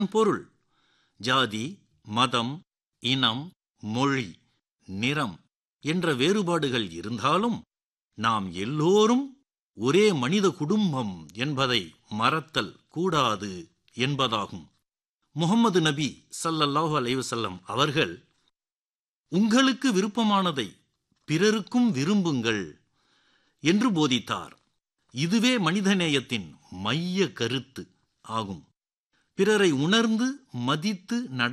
பொருள் ஜாதி மதம் இனம் மொழி நிறம் என்ற வேறுபாடுகள் இருந்தாலும் நாம் எல்லோரும் ஒரே மனித குடும்பம் என்பதை மறத்தல் கூடாது என்பதாகும் முகம்மது நபி ஸல்லல்லாஹு அலைஹி வஸல்லம் அவர்கள் உங்களுக்கு விருப்பமானதை பிறருக்கும் விரும்புங்கள் என்று போதித்தார் இதுவே மனிதநேயத்தின் மைய கருத்து ஆகும் பிறரை உணர்ந்து மதித்து நட